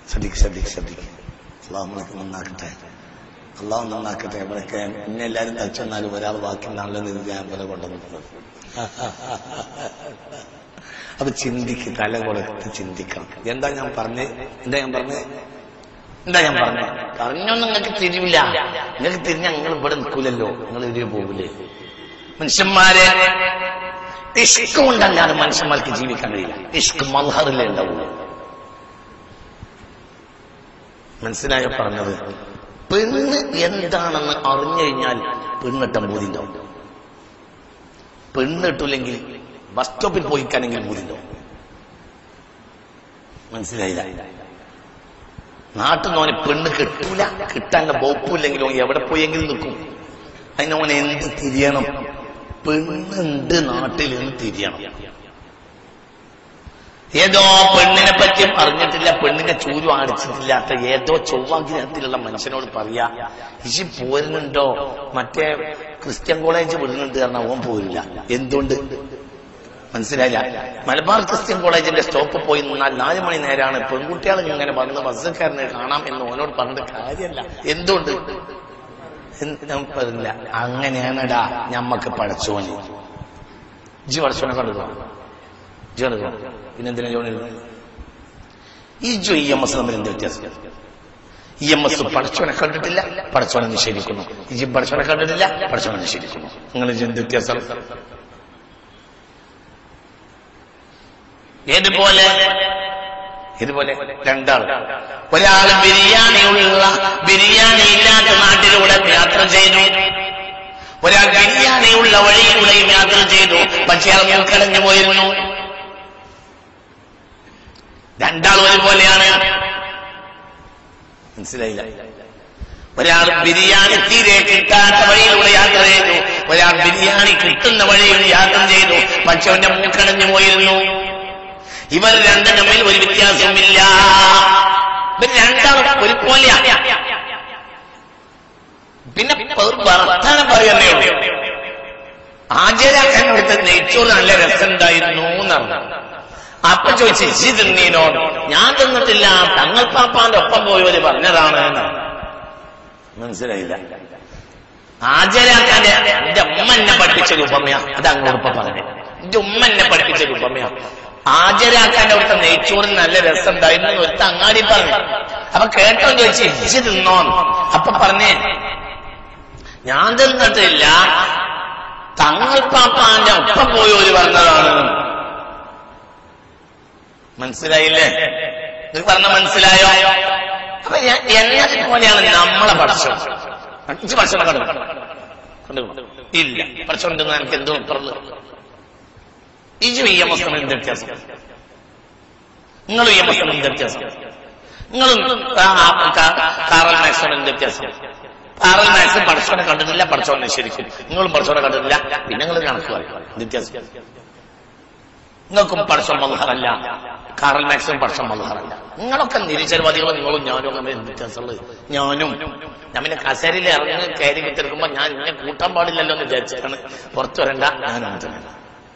ശ്രദ്ധിക്ക് ശ്രദ്ധിക്ക് ശ്രദ്ധിക്ക് അള്ളാഹു നമുക്ക് നന്നാക്കട്ടെ അള്ളാഹു നന്നാക്കട്ടെ ഇവിടെയൊക്കെ എന്നെ എല്ലാവരും തച്ചെന്നാലും ഒരാൾ ബാക്കിയുണ്ടാണല്ലോ എന്ന് ഞാൻ പോലെ കൊണ്ടുവന്നിട്ടുള്ളത് അപ്പൊ ചിന്തിക്ക് തല കൊടുത്ത് ചിന്തിക്കണം എന്താ ഞാൻ പറഞ്ഞത് എന്താ ഞാൻ പറഞ്ഞത് എന്താ ഞാൻ പറഞ്ഞത് പറഞ്ഞൊന്നും നിങ്ങൾക്ക് തിരിവില്ല നിങ്ങൾക്ക് തിരിഞ്ഞ നിങ്ങൾ ഇവിടെ നിൽക്കൂലല്ലോ നിങ്ങൾ ഇതിൽ പോകില്ലേ മനുഷ്യന്മാരെ ഇഷ്ക് കൊണ്ടല്ലാതെ മനുഷ്യന്മാർക്ക് ജീവിക്കാൻ കഴിയില്ല ഇഷ്ക് മൽഹറിലേ ഉണ്ടാവുള്ളൂ മനസ്സിലായോ പറഞ്ഞത് പെണ്ണ് എന്താണെന്ന് അറിഞ്ഞു കഴിഞ്ഞാൽ പെണ്ണിട്ടം ബോധിണ്ടാവും പെണ്ണിട്ടില്ലെങ്കിൽ ബസ് സ്റ്റോപ്പിൽ പോയിക്കാണെങ്കിൽ ബോധിണ്ടാവും മനസ്സിലായില്ല നാട്ടിൽ നിന്ന് അവന് പെണ്ണ് കിട്ടൂല കിട്ടാനുള്ള വകുപ്പില്ലെങ്കിലും അവൻ എവിടെ പോയെങ്കിലും നിൽക്കും അതിനവൻ എന്ത് തിരിയണം പെണ്ണുണ്ട് നാട്ടിൽ എന്ന് തിരിയണം ഏതോ പെണ്ണിനെ പറ്റിയും അറിഞ്ഞിട്ടില്ല പെണ്ണിന്റെ ചൂരും അടിച്ചിട്ടില്ലാത്ത ഏതോ ചൊവ്വാഗ്രഹത്തിലുള്ള മനുഷ്യനോട് പറയാ ഇശി പോരുന്നുണ്ടോ മറ്റേ ക്രിസ്ത്യൻ കോളേജ് വിടുന്നുണ്ട് കാരണം അവൻ പോരില്ല എന്തുകൊണ്ട് മനസ്സിലായില്ല മലബാർ ക്രിസ്ത്യൻ കോളേജിന്റെ സ്റ്റോപ്പിൽ പോയി നിന്നാൽ നാല് മണി നേരമാണ് പെൺകുട്ടികൾ ഇങ്ങനെ വന്ന് ബസ്സുകാരനെ കാണാം എന്ന് ഓനോട് പറഞ്ഞിട്ട് കാര്യമല്ല എന്തുകൊണ്ട് എന്ത് ഞാൻ പറഞ്ഞില്ല അങ്ങനെയാണടാ ഞമ്മക്ക് പടച്ചോന് ജി പടച്ചോനെ കണ്ടു ജി കണ്ടു പിന്നെന്തിനാ ജോണി ഈ ജോ ഇ എം എസ് തമ്മിൽ എന്ത് വ്യത്യാസം ഇ എം എസ് പടച്ചോനെ കണ്ടിട്ടില്ല പടച്ചോനെ നിഷേധിക്കുന്നു ഈ പടച്ചോനെ കണ്ടിട്ടില്ല പടച്ചോനെ നിഷേധിക്കുന്നു നിങ്ങൾ എന്ത് വ്യത്യാസം ഏതുപോലെ ഇതുപോലെ രണ്ടാൾ ഒരാൾ ബിരിയാണിയുള്ള ബിരിയാണി ഇല്ലാത്ത നാട്ടിലൂടെ യാത്ര ചെയ്തു ഒരാൾ ബിരിയാണിയുള്ള വഴിയിലൂടെയും യാത്ര ചെയ്തു പക്ഷേ അയാൾ മൂക്കടഞ്ഞു പോയിരുന്നു രണ്ടാൾ ഒരുപോലെയാണ് മനസ്സിലായില്ല ഒരാൾ ബിരിയാണി തീരെ കിട്ടാത്ത വഴിയിലൂടെ യാത്ര ചെയ്തു ഒരാൾ ബിരിയാണി കിട്ടുന്ന വഴിയിൽ യാത്ര ചെയ്തു പക്ഷെ അവന്റെ മൂക്കടഞ്ഞു പോയിരുന്നു ഇവർ രണ്ടും തമ്മിൽ ഒരു വ്യത്യാസമില്ല ഇവർ രണ്ടാളും ഒരുപോലെയാണ് പിന്നെ ഒരു വർത്താനം പറയുന്നേ ഉള്ളൂ ആചാരാക്കാൻ അവിടുത്തെ നെയ്ച്ചോറ് നല്ല രസമുണ്ടായിരുന്നു എന്നറിഞ്ഞു അപ്പൊ ചോദിച്ചു ഇച്ചി തിന്നീനോ ഞാൻ തിന്നിട്ടില്ല തങ്ങൾ പാപ്പാന്റെ ഒപ്പം പോയവര് പറഞ്ഞതാണ് എന്ന് മനസ്സിലായില്ല ആചാരാക്കാന്റെ എന്റെ ഉമ്മ എന്നെ പഠിപ്പിച്ച രൂപമയാ അത് അങ്ങോട്ട് പറഞ്ഞു എന്റെ ഉമ്മ എന്നെ പഠിപ്പിച്ച രൂപമയാ ആചരാക്കാന്റെ അവിടുത്തെ നെയ്ച്ചോറിന് നല്ല രസമുണ്ടായിരുന്നു എന്ന് ഒരുത്ത അങ്ങാടി പറഞ്ഞു അപ്പൊ കേട്ടോ ചോദിച്ചു ഇച്ചി തിന്നോ അപ്പൊ പറഞ്ഞേ ഞാൻ തിന്നിട്ടില്ല തങ്ങൾ പാപ്പാന്റെ ഒപ്പം പോയവര് പറഞ്ഞതാണ് മനസ്സിലായില്ലേ ഇത് പറഞ്ഞ മനസ്സിലായോ അപ്പൊ ഞാൻ എന്നത് പോലെയാണ് നമ്മളെ പഠിച്ചത് അഞ്ച് ഭക്ഷണം കണ്ടു കണ്ടു ഇല്ല പഠിച്ചോ ഉണ്ടെന്ന് എനിക്ക് എന്തോ പറഞ്ഞു ഇജു ഇ എം എസ് എന്ത് വ്യത്യാസം നിങ്ങൾ ഇ എം എസ് എന്ത് വ്യത്യാസം നിങ്ങളും കാറൽ മാക്സോൺ എന്ത് വ്യത്യാസം കാറൽ മാക്സും പഠിച്ചോനെ കണ്ടിട്ടില്ല പഠിച്ചോനെ ശരിക്കും നിങ്ങളും പഠിച്ചോനെ കണ്ടിട്ടില്ല പിന്നെ നിങ്ങൾ കണക്ക് പറയും വ്യത്യാസം നിങ്ങൾക്കും പടക്ഷം മൽഹറല്ല കാറൽ മാക്സും പടക്ഷം മൽഹറല്ല നിങ്ങളൊക്കെ നിരീശ്വരവാദികളും നിങ്ങളും ഞാനും അങ്ങനെ എന്ത് വ്യത്യാസമുള്ളത് ഞാനും ഞാൻ പിന്നെ കസേരയിൽ ഇറങ്ങി കയറി കുത്തിരിക്കുമ്പോ ഞാൻ ഇന്നെ കൂട്ടാൻ പാടില്ലല്ലോ എന്ന് വിചാരിച്ചാണ് പുറത്തു വരണ്ട ഞാനും അങ്ങനെ തന്നെ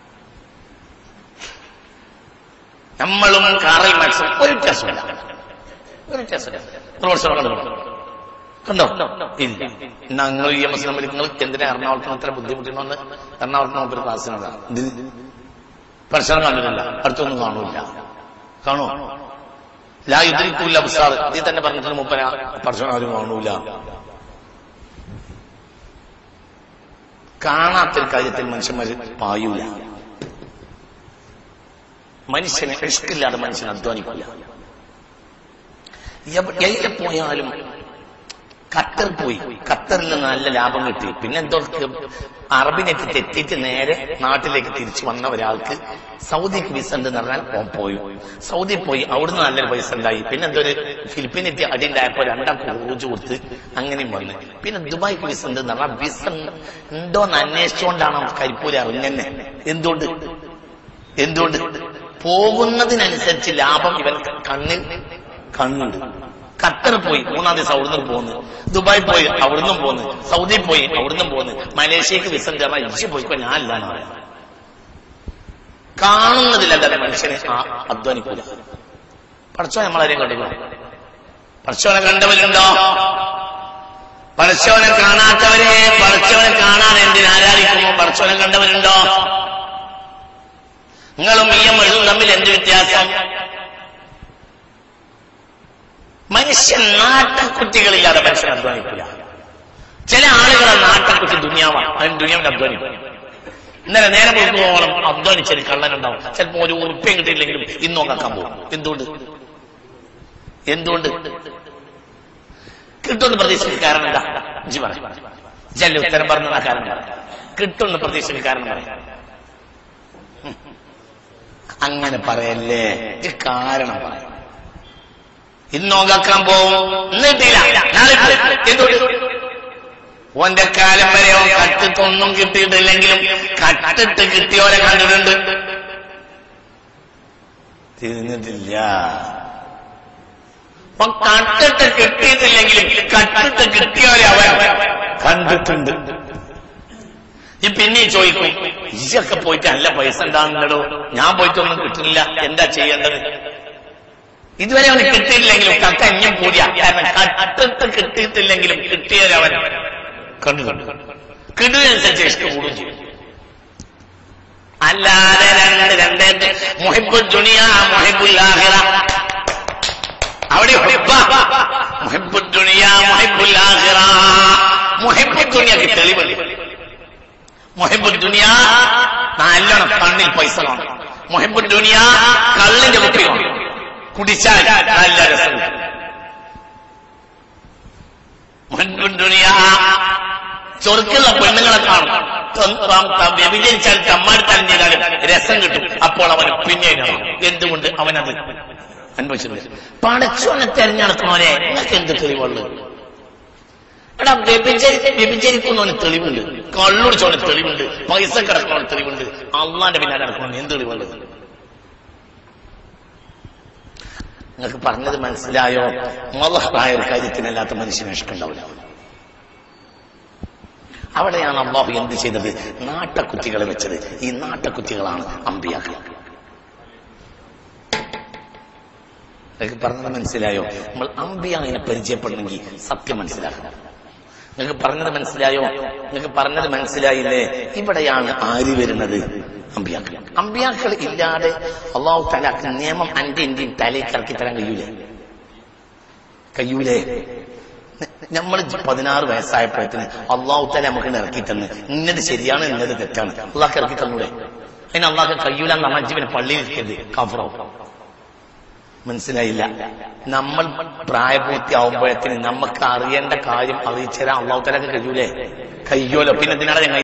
നമ്മളും കാറൽ മാക്സും ഒരു വ്യത്യാസമില്ല ഒരു വ്യത്യാസമില്ല പ്രൊഫസർ കണ്ടോ കണ്ടോ ഇല്ല ഞങ്ങൾ ഇ എം എസ് തമ്മിൽ നിങ്ങൾ എന്തിനാ എറണാകുളത്തിന് അത്ര ബുദ്ധിമുട്ടിനോന്ന് എറണാകുളത്ത് നമുക്കൊരു ക്ലാസ്സിനതാണ് പ്രശ്നം കണ്ടിട്ടില്ല അടുത്തൊന്നും കാണൂല കാണോ ലാ യുദ്രിക്കൂല അബ്സാർ നീ തന്നെ പറഞ്ഞിട്ട് മുപ്പന പ്രശ്നം ആരും കാണൂല കാണാത്തൊരു കാര്യത്തിൽ മനുഷ്യന്മാർ പായൂല മനുഷ്യനെ ഇഷ്കില്ലാതെ മനുഷ്യൻ അധ്വാനിക്കില്ല എവിടെ പോയാലും ഖത്തർ പോയി ഖത്തറിൽ നിന്ന് നല്ല ലാഭം കിട്ടി പിന്നെ എന്തോ അറബിനെറ്റ് തെറ്റിയിട്ട് നേരെ നാട്ടിലേക്ക് തിരിച്ചു വന്ന ഒരാൾക്ക് സൗദിക്ക് വിസ ഉണ്ടെന്ന് പറഞ്ഞാൽ ഓൻ പോയി സൗദി പോയി അവിടുന്ന് നല്ലൊരു പൈസ ഉണ്ടായി പിന്നെ എന്തോ ഒരു ഫിലിപ്പീനെത്തി അടി ഉണ്ടായപ്പോ രണ്ടാൾക്ക് ഊർജ് കൊടുത്ത് അങ്ങനെയും വന്ന് പിന്നെ ദുബായ്ക്ക് വിസ ഉണ്ടെന്ന് പറഞ്ഞാൽ വിസ ഉണ്ടോന്ന് അന്വേഷിച്ചുകൊണ്ടാണ് കരിപ്പൂര് അറിഞ്ഞന്നെ എന്തുകൊണ്ട് എന്തുകൊണ്ട് പോകുന്നതിനനുസരിച്ച് ലാഭം ഇവൻ കണ്ണിൽ കണ്ണുണ്ട് ഖത്തർ പോയി മൂന്നാം ദിവസം അവിടുന്ന് പോന്ന് ദുബായ് പോയി അവിടുന്ന് പോന്ന് സൗദി പോയി അവിടുന്ന് പോന്ന് മലേഷ്യക്ക് വിസ ചേർന്നാൽ ഇഞ്ചി പോയിക്കോ ഞാൻ അല്ല എന്ന് പറയാം കാണുന്നതിലല്ലാതെ മനുഷ്യനെ ആ അധ്വാനിക്കൂല പഠിച്ചോ നമ്മളാരെയും കണ്ടില്ല പടച്ചോനെ കണ്ടവരുണ്ടോ പടച്ചോനെ കാണാത്തവരെ പടച്ചോനെ കാണാൻ എന്തിന് ആരാധിക്കുമോ പടച്ചോനെ കണ്ടവരുണ്ടോ നിങ്ങളും ഈ മഴും തമ്മിൽ എന്ത് വ്യത്യാസം മനുഷ്യൻ നാട്ടക്കുറ്റികളില്ലാതെ മനുഷ്യൻ അധ്വാനിക്കില്ല ചില ആളുകളെ നാട്ടക്കുറ്റി ദുനിയാവാണ് അതിന് ദുനിയാവിന്റെ അധ്വാനിക്കും ഇന്നലെ നേരെ പോകുമ്പോളം അധ്വാനിച്ചൊരു കള്ളനുണ്ടാവും ചിലപ്പോ ഒരു ഉറുപ്പ്യം കിട്ടിയില്ലെങ്കിലും ഇന്നോ കക്കാൻ പോകും എന്തുകൊണ്ട് എന്തുകൊണ്ട് കിട്ടുമെന്ന് പ്രതീക്ഷിക്കുന്ന കാരണം എന്താ ജി പറ ജല്ല ഉത്തരം പറഞ്ഞ കാരണം പറ കിട്ടുമെന്ന് പ്രതീക്ഷിക്കുന്ന കാരണം പറ ഉം. അങ്ങനെ പറയല്ലേ ഇത് കാരണം പറ ഇന്നോ കക്കാൻ പോവും ഇന്ന് കിട്ടിയില്ല നാളെ പോകും. എന്തുകൊണ്ട് ഓന്റെ കാലം വരെ ഓൻ കട്ടിട്ടൊന്നും കിട്ടിയിട്ടില്ലെങ്കിലും കട്ടിട്ട് കിട്ടിയോരെ കണ്ടിട്ടുണ്ട് തിരിഞ്ഞിട്ടില്ല അപ്പൊ കട്ടിട്ട് കിട്ടിയിട്ടില്ലെങ്കിലും കട്ടിട്ട് കിട്ടിയോരെ അവൻ കണ്ടിട്ടുണ്ട് ഈ പിന്നെ ചോദിക്കും ഇതൊക്കെ പോയിട്ട് നല്ല പൈസ ഉണ്ടാകുന്നടോ ഞാൻ പോയിട്ടൊന്നും കിട്ടുന്നില്ല എന്താ ചെയ്യേണ്ടത് ഇതുവരെ അവന് കിട്ടിയിട്ടില്ലെങ്കിലും കക്ക ഇഞ്ഞും കൂടിയ കാരണം കട്ടിട്ട് കിട്ടിയിട്ടില്ലെങ്കിലും കിട്ടിയവരവൻ കണ്ടു കണ്ടു കിടുവനുസരിച്ച് ഇഷ്ടം കൂടുകയും ചെയ്യും അല്ലാതെ രണ്ട് രണ്ടേ മുഹിബുൽ ദുനിയ മുഹിബുൽ ആഖിറ അവിടെ ഹുബ്ബ. മുഹിബുൽ ദുനിയ മുഹിബുൽ ആഖിറ മുഹിബുൽ ദുനിയക്ക് തെളിവുണ്ട് മുഹിബുൽ ദുനിയ നല്ലോണം കണ്ണിൽ പൈസ കാണും മുഹിബുൽ ദുനിയ കള്ളിന്റെ കുപ്പി കാണും കുടിച്ചാൽ നല്ല രസം കിട്ടും. മുൻപും ദുനിയ ചൊറുക്കുള്ള പെണ്ണുങ്ങളെ കാണും തൊ- ത- ത- വ്യഭിചരിച്ചാൽ തമ്മാടിത്താൻ ചെയ്താലും രസം കിട്ടും അപ്പോൾ അവന് പിന്നെ കാണും എന്തുകൊണ്ട് അവനത് അനുഭവിച്ചിട്ടുണ്ട് പടച്ചോനെ തെരഞ്ഞെടുക്കണോനെ നിങ്ങൾക്ക് എന്ത് തെളിവുള്ളു എടാ വ്യഭിചരി വ്യഭിചരിക്കുന്നവന് തെളിവുണ്ട് കള്ളുടിച്ചവന് തെളിവുണ്ട് പൈസ കിടക്കണവന് തെളിവുണ്ട് അള്ളാന്റെ പിന്നാലെ നടക്കണവന് എന്ത് തെളിവുള്ളത് നിങ്ങൾക്ക് പറഞ്ഞത് മനസ്സിലായോ മതമായ ഒരു കാര്യത്തിനല്ലാത്ത മനുഷ്യന് ഇഷ്ടമുണ്ടാവില്ല അവിടെയാണ് അള്ളാഹു എന്ത് ചെയ്തത് നാട്ടക്കുറ്റികളെ വെച്ചത് ഈ നാട്ടക്കുറ്റികളാണ് അമ്പിയാക്കൾ നിങ്ങൾക്ക് പറഞ്ഞത് മനസ്സിലായോ നമ്മൾ അമ്പിയാങ്ങിനെ പരിചയപ്പെടണമെങ്കിൽ സത്യം മനസ്സിലാക്കണം നിങ്ങൾക്ക് പറഞ്ഞത് മനസ്സിലായോ നിങ്ങൾക്ക് പറഞ്ഞത് മനസ്സിലായില്ലേ ഇവിടെയാണ് ആര് വരുന്നത് അമ്പിയാക്കൾ അമ്പിയാക്കൾ ഇല്ലാതെ അള്ളാഹു തലാക്ക് നിയമം അന്റെ ഇന്ത്യൻ തലയിൽ ഇറക്കി തരാൻ കഴിയൂലേ കഴിയൂലേ നമ്മൾ പതിനാറ് വയസ്സായപ്പോഴത്തിന് അള്ളാഹു തല നമുക്ക് ഇറക്കി തന്ന് ഇന്നത് ശരിയാണ് ഇന്നത് തെറ്റാണ് അള്ളാഹ് ഇറക്കി തന്നൂടെ അതിന് അള്ളാഹ് കഴിയൂല എന്ന് പറഞ്ഞാൽ ജീവനെ പള്ളിയിൽ ഇരിക്കരുത് കഫറോ മനസ്സിലായില്ല നമ്മൾ പ്രായപൂർത്തിയാവുമ്പോഴത്തിന് നമുക്ക് അറിയേണ്ട കാര്യം അറിയിച്ചു തരാൻ അള്ളാഹു തലക്ക് കഴിയൂലേ കഴിയോലോ പിന്നെ എന്തിനാണ് ഞങ്ങൾ